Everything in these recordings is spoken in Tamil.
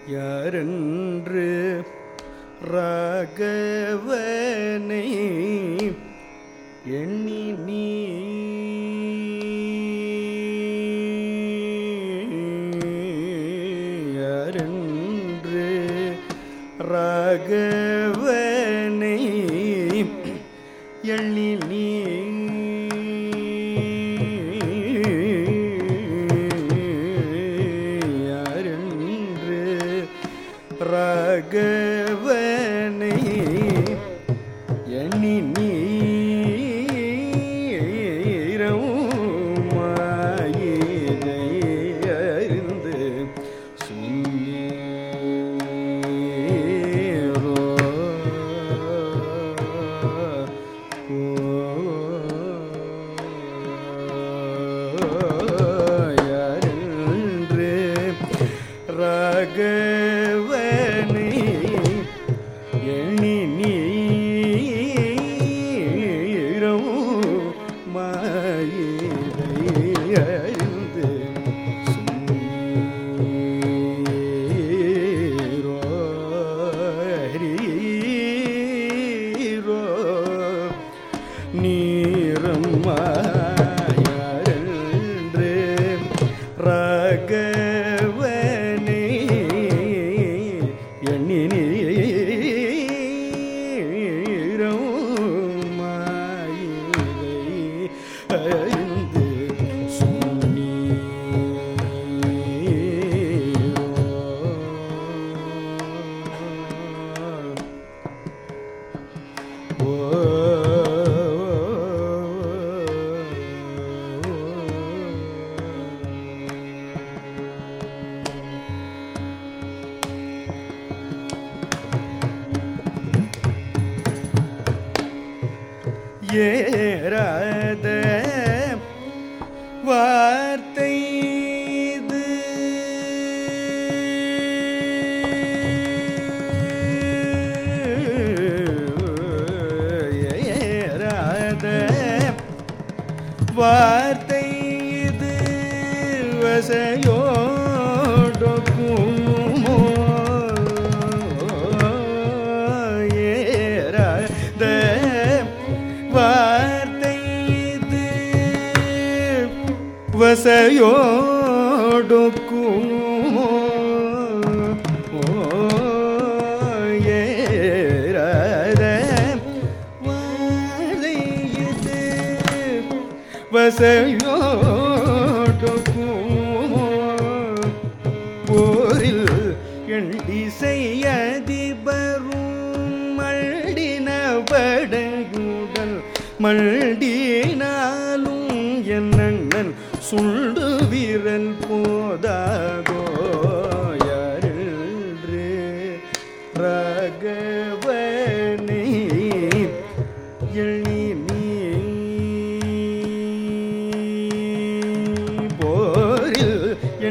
யாரென்று ராகவனை எண்ணி நீ யாரென்று ராகவனை எண்ணி நீ யாரென்று ராகவனை எண்ணி நீரவுமாயினை அறிந்து சுன்னீரோ யாரென்று ராகவனை எண்ணி நீரம் மாயிரை அறிந்து சுன்னீரோ ஹரீரோ நீரம் மாயன்று ராகவனே எண்ணி நீரம் மாயிரை அறிந்து சுன்னீரோ ஏறாத வார்த்தை இது ஏறாத வார்த்தை இது வசையோடொக்குமோ ஏறாத வார்த்தை இது வசையோடொக்குமோ ஏறாத வார்த்தை இது வசையோடொக்குமோ போரில் எண்டிசையதிபரும் மல்டின படகுடல் மல்டினாலும் என் அண்ணன் சுண்டு வீரல் போதாகோ யாரென்று ராகவனை எண்ணி நீ போரில்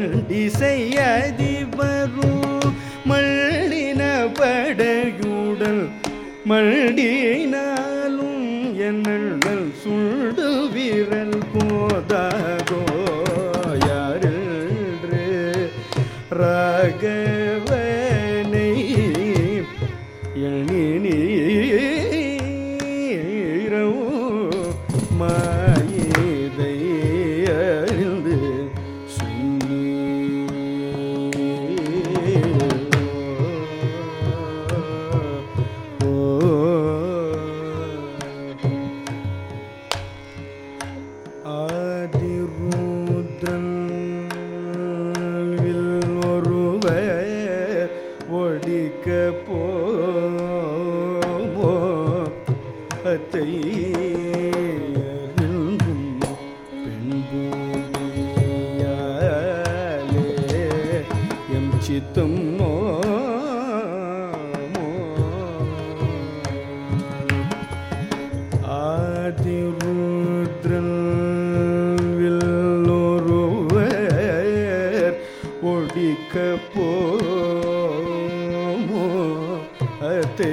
எண்டிசையதிபரும் மல்லின படையுடல் மல்டினாலும் என்னல் சுண்டு விரல் போதாகோ யாரென்று ராகவனை எண்ணி நீரவு மாயிதை அறிந்து ஆதிருத்ரன் ஒருவர் ஒடிக்க போமோ அத்தை அறிந்தும் பெண்பூடியாலே எம் சித்தம் நோமோ ஆதிருத்ரன் ஒருவர் ஒடிக்க போமோ அத்தை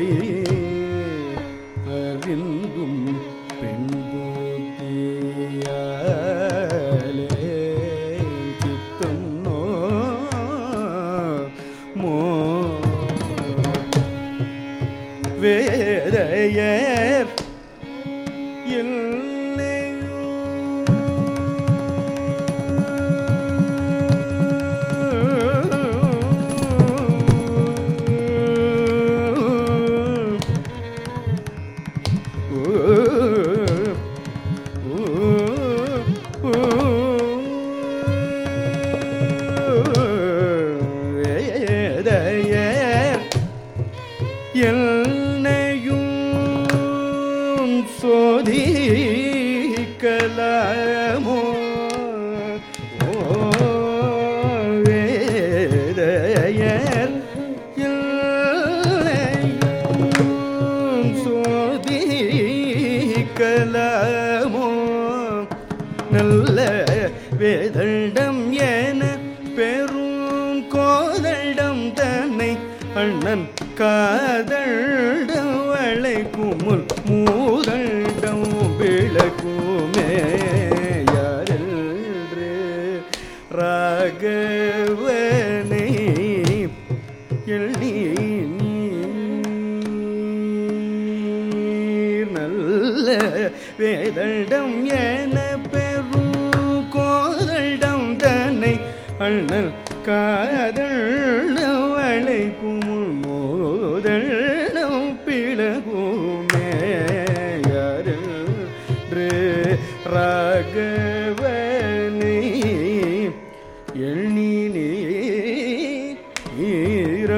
அறிந்தும் பெண் புத்தியாலே சித்தம் நோ மோ வேதையர் வேதையர் என்னையும் சோதிக்கலாமோ ஓ, வேதையர் என்னையும் சோதிக்கலாமோ நல்ல வேதண்டம் என பெரும் கோதண்டம் தன்னை அண்ணன் காதண்டம் வளைக்குமுல் மூதண்டம் விளக்குமே யாரென்று ராகவனை எள்ளி நீர் நல்ல வேதண்டம் என பெரும் கோதண்டம் தன்னை அண்ணல் காதல் வளைக்கும் மோதல்டம் பிளகுமே யாரு ராகவனை எண்ணி நீரோ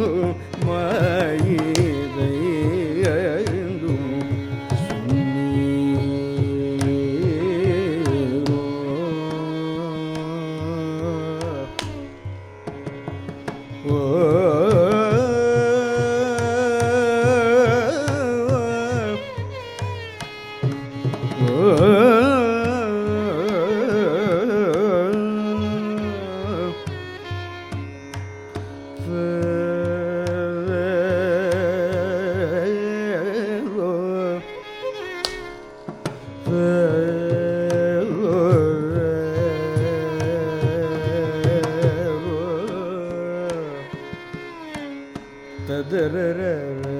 மாயிதை அருந்தும் சுன்னீரோ. ஓ ததரர